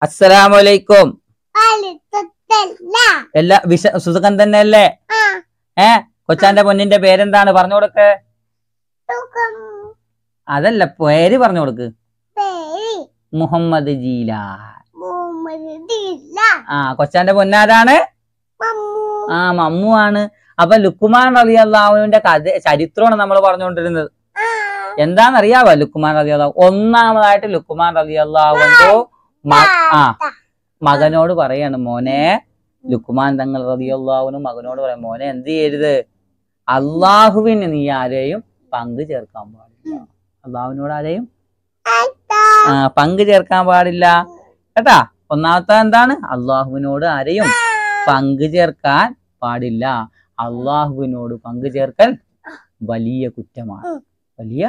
അസ്സലാമലൈക്കും അടുത്തല്ല എല്ലാ വിശ സുഖം തന്നെയല്ലേ ആ ഏ കൊച്ചാന്റെ പൊന്നിന്റെ പേരെന്താണ് പറഞ്ഞു കൊടുക്ക് സുഖം അതല്ല പേര് പറഞ്ഞു കൊടുക്ക് പേര് മുഹമ്മദ് ജീല മുഹമ്മദില്ല ആ കൊച്ചാന്റെ പൊന്നാരാണ് മമ്മു ആ മമ്മു ആണ് അപ്പൊ ലുക്കുമാൻ റബി അള്ളാഹുവിന്റെ കഥ ചരിത്രമാണ് നമ്മൾ പറഞ്ഞുകൊണ്ടിരുന്നത് ആ എന്താണെന്നറിയാവോ ലുക്കുമാൻ റബി അള്ളാഹു ഒന്നാമതായിട്ട് ലുക്കുമാൻ റബി അള്ളാഹുവിന്റെ ആ മകനോട് പറയാണ് മോനെ ലുക്കുമാൻ തങ്ങൾ റബി അള്ളാഹുവിനും മകനോട് പറയാം മോനെ എന്ത് ചെയ്യരുത് അള്ളാഹുവിന് നീ ആരെയും പങ്കു ചേർക്കാൻ പാടില്ല അള്ളാഹുവിനോട് ആരെയും ആ, പങ്കു ചേർക്കാൻ പാടില്ല കേട്ടാ ഒന്നാമത്തെ എന്താണ് അള്ളാഹുവിനോട് ആരെയും പങ്കു ചേർക്കാൻ പാടില്ല അള്ളാഹുവിനോട് പങ്കു ചേർക്കൽ വലിയ കുറ്റമാണ് ഉം. വലിയ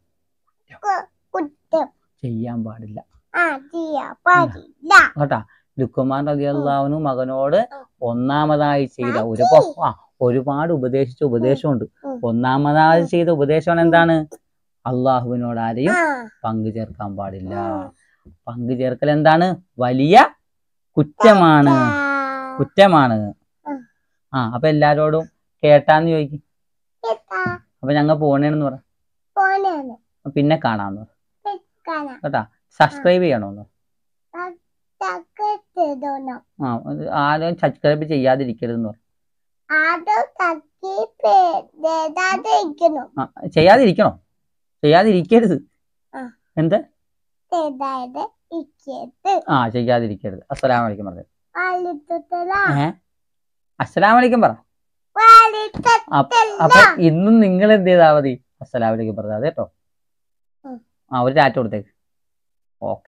കുറ്റം ചെയ്യാൻ പാടില്ല ആ ചെയ്യാൻ പാടില്ല കേട്ടാ ലുക്കുമാൻ റബി അള്ളാഹുവിനും മകനോട് ഒന്നാമതായി ചെയ്ത ഒരുപാ ആ, ഒരുപാട് ഉപദേശിച്ച ഉപദേശമുണ്ട് ഉം. ഒന്നാമതായി ചെയ്ത ഉപദേശമാണ് എന്താണ് അള്ളാഹുവിനോട് ആരെയും ആ പങ്കു ചേർക്കാൻ പാടില്ല പങ്കു ചേർക്കൽ എന്താണ് വലിയ കുറ്റമാണ് കുറ്റമാണ് ഉം. ആ അപ്പൊ എല്ലാരോടും കേട്ടാന്ന് ചോദിക്കും കേട്ടാ അപ്പൊ ഞങ്ങൾ പോണേന്ന് പറ പോണേന്ന് പിന്നെ കാണാന്ന് പറ കാണാം കേട്ടാ സബ്സ്ക്രൈബ് ചെയ്യണോന്ന് തക്കത്തിടണോ ആ അത് ആരും സബ്സ്ക്രൈബ് ചെയ്യാതിരിക്കരുതെന്ന് പറ ആദ്യം തക്കി പേടാതെ ഇരിക്കണം ആ ചെയ്യാതിരിക്കണോ ചെയ്യാതിരിക്കരുത് ആ. എന്ത് പേടാതെ ഇരിക്കരുത് ആ ചെയ്യാതിരിക്കരുത് അസ്സലാം വലൈക്കും പറഞ്ഞു വാലിത്തല ഏ അസ്സലാം വലൈക്കും പറ അപ്പ- വാലിത്തല്ല അപ്പൊ ഇന്നും നിങ്ങൾ എന്ത് ചെയ്താൽ മതി അസ്സലാം വലൈക്കും പറഞ്ഞാൽ കേട്ടോ ഉം. ആ ഒരു ടാറ്റ കൊടുത്തേക്ക് ഓക്കെ